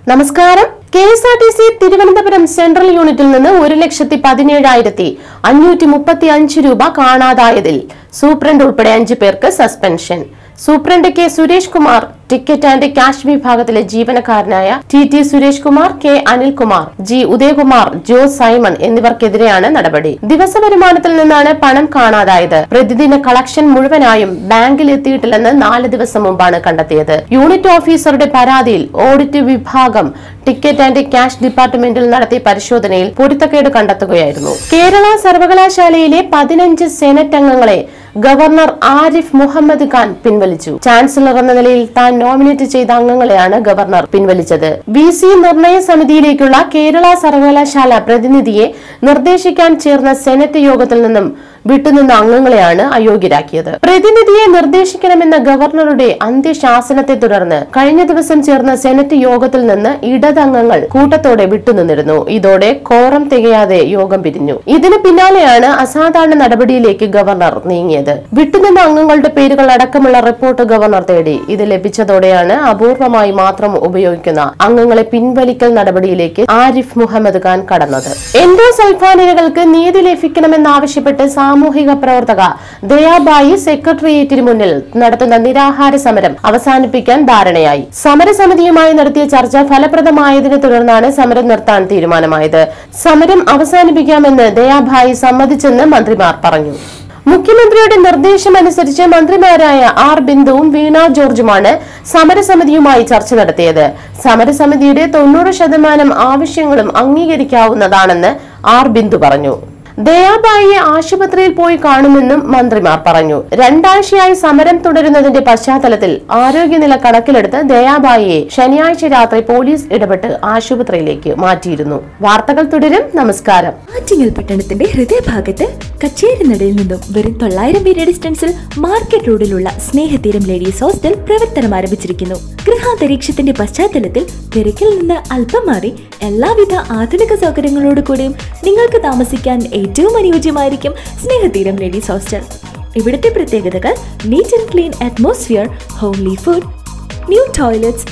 നമസ്കാരം K S R T C Thiruvananthapuram central യൂണിറ്റിൽ നിന്ന് ഒരു ലക്ഷത്തി പതിനേഴായിരത്തി അഞ്ഞൂറ്റി മുപ്പത്തി അഞ്ച് രൂപ കാണാതായതിൽ സൂപ്രണ്ട് ഉൾപ്പെടെ അഞ്ചു പേർക്ക് suspension superintendent K Suresh Kumar ticket and cash വിഭാഗത്തിലെ ജീവനക്കാരനായ T T Suresh Kumar K Anilkumar G Udayakumar Jo Simon എന്നിവർക്കെതിരെയാണ് നടപടി ദിവസ വരുമാനത്തിൽ നിന്നാണ് പണം കാണാതായത് പ്രതിദിന കളക്ഷൻ മുഴുവനായും ബാങ്കിൽ എത്തിയിട്ടില്ലെന്ന് നാല് ദിവസം മുമ്പാണ് കണ്ടെത്തിയത് യൂണിറ്റ് ഓഫീസറുടെ പരാതിയിൽ ഓഡിറ്റ് വിഭാഗം ടിക്കറ്റ് ആൻഡ് ക്യാഷ് ഡിപ്പാർട്ട്മെന്റിൽ നടത്തിയ പരിശോധനയിൽ പൊരുത്തക്കേട് കണ്ടെത്തുകയായിരുന്നു കേരള സർവകലാശാലയിലെ പതിനഞ്ച് സെനറ്റ് അംഗങ്ങളെ ഗവർണർ ആരിഫ് മുഹമ്മദ് ഖാൻ പിൻവലിച്ചു ചാൻസലർ എന്ന നിലയിൽ താൻ നോമിനേറ്റ് ചെയ്ത അംഗങ്ങളെയാണ് ഗവർണർ പിൻവലിച്ചത് വി സി നിർണയ സമിതിയിലേക്കുള്ള കേരള സർവകലാശാല പ്രതിനിധിയെ നിർദ്ദേശിക്കാൻ ചേർന്ന സെനറ്റ് യോഗത്തിൽ നിന്നും വിട്ടുനിന്ന അംഗങ്ങളെയാണ് അയോഗ്യരാക്കിയത് പ്രതിനിധിയെ നിർദ്ദേശിക്കണമെന്ന ഗവർണറുടെ അന്ത്യശാസനത്തെ തുടർന്ന് കഴിഞ്ഞ ദിവസം ചേർന്ന സെനറ്റ് യോഗത്തിൽ നിന്ന് ഇടതംഗങ്ങൾ കൂട്ടത്തോടെ വിട്ടുനിന്നിരുന്നു ഇതോടെ കോറം തികയാതെ യോഗം പിരിഞ്ഞു ഇതിന് പിന്നാലെയാണ് അസാധാരണ നടപടിയിലേക്ക് ഗവർണർ നീങ്ങിയത് വിട്ടുനിന്ന അംഗങ്ങളുടെ പേരുകൾ അടക്കമുള്ള റിപ്പോർട്ട് ഗവർണർ തേടി ഇത് ലഭിച്ചതോടെയാണ് അപൂർവമായി മാത്രം ഉപയോഗിക്കുന്ന അംഗങ്ങളെ പിൻവലിക്കൽ നടപടിയിലേക്ക് ആരിഫ് മുഹമ്മദ് ഖാൻ കടന്നത് എൻഡോ സൽഫാനികൾക്ക് നീതി ലഭിക്കണമെന്നാവശ്യപ്പെട്ട് സാമൂഹിക പ്രവർത്തക ദയാബായി സെക്രട്ടേറിയറ്റിന് മുന്നിൽ നടത്തുന്ന നിരാഹാര സമരം അവസാനിപ്പിക്കാൻ ധാരണയായി സമരസമിതിയുമായി നടത്തിയ ചർച്ച ഫലപ്രദമായതിനെ തുടർന്നാണ് സമരം നിർത്താൻ തീരുമാനമായത് സമരം അവസാനിപ്പിക്കാമെന്ന് ദയാബായി സമ്മതിച്ചെന്ന് മന്ത്രിമാർ പറഞ്ഞു മുഖ്യമന്ത്രിയുടെ നിർദ്ദേശമനുസരിച്ച് മന്ത്രിമാരായ ആർ ബിന്ദുവും വീണ ജോർജുമാണ് സമരസമിതിയുമായി ചർച്ച നടത്തിയത് സമരസമിതിയുടെ തൊണ്ണൂറ് ശതമാനം ആവശ്യങ്ങളും അംഗീകരിക്കാവുന്നതാണെന്ന് ആർ ബിന്ദു പറഞ്ഞു ദയാബായിയെ ആശുപത്രിയിൽ പോയി കാണുമെന്നും മന്ത്രിമാർ പറഞ്ഞു രണ്ടാഴ്ചയായി സമരം തുടരുന്നതിന്റെ പശ്ചാത്തലത്തിൽ ആരോഗ്യനില കണക്കിലെടുത്ത് ദയാബായിയെ ശനിയാഴ്ച രാത്രി പോലീസ് ഇടപെട്ട് ആശുപത്രിയിലേക്ക് മാറ്റിയിരുന്നു വാർത്തകൾ തുടരും നമസ്കാരം ആറ്റിങ്ങൽ പട്ടണത്തിന്റെ ഹൃദയഭാഗത്ത് കച്ചേരിനടയിൽ നിന്നും വെറും തൊള്ളായിരം മീറ്റർ ഡിസ്റ്റൻസിൽ മാർക്കറ്റ് റോഡിലുള്ള സ്നേഹതീരം ലേഡീസ് ഹോസ്റ്റൽ പ്രവർത്തനം ആരംഭിച്ചിരിക്കുന്നു ഗൃഹാന്തരീക്ഷത്തിന്റെ പശ്ചാത്തലത്തിൽ തിരക്കിൽ നിന്ന് അല്പം മാറി എല്ലാവിധ ആധുനിക സൗകര്യങ്ങളോട് കൂടിയും നിങ്ങൾക്ക് താമസിക്കാൻ ഏറ്റവും അനുയോജ്യമായിരിക്കും സ്നേഹതീരം ലേഡീസ് ഹോസ്റ്റൽ ഇവിടുത്തെ പ്രത്യേകതകൾ neat and clean atmosphere homely food new toilets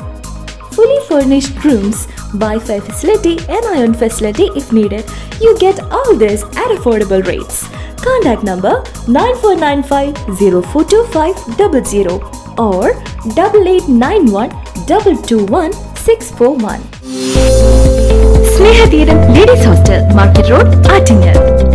fully furnished rooms, Wi-Fi facility and iron facility if needed. You get all this at affordable rates. Contact number 9495 or 8891 221 641. Snehatheeram ladies hostel market road Attingal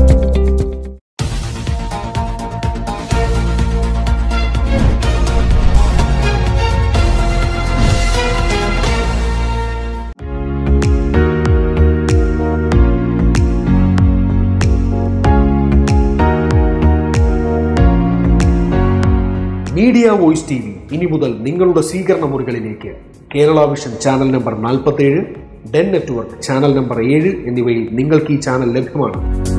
media voice T V ഇനി മുതൽ നിങ്ങളുടെ സ്വീകരണ മുറികളിലേക്ക് Kerala vision channel number നാൽപ്പത്തേഴ് Den network channel number ഏഴ് എന്നിവയിൽ നിങ്ങൾക്ക് ഈ ചാനൽ ലഭ്യമാണ്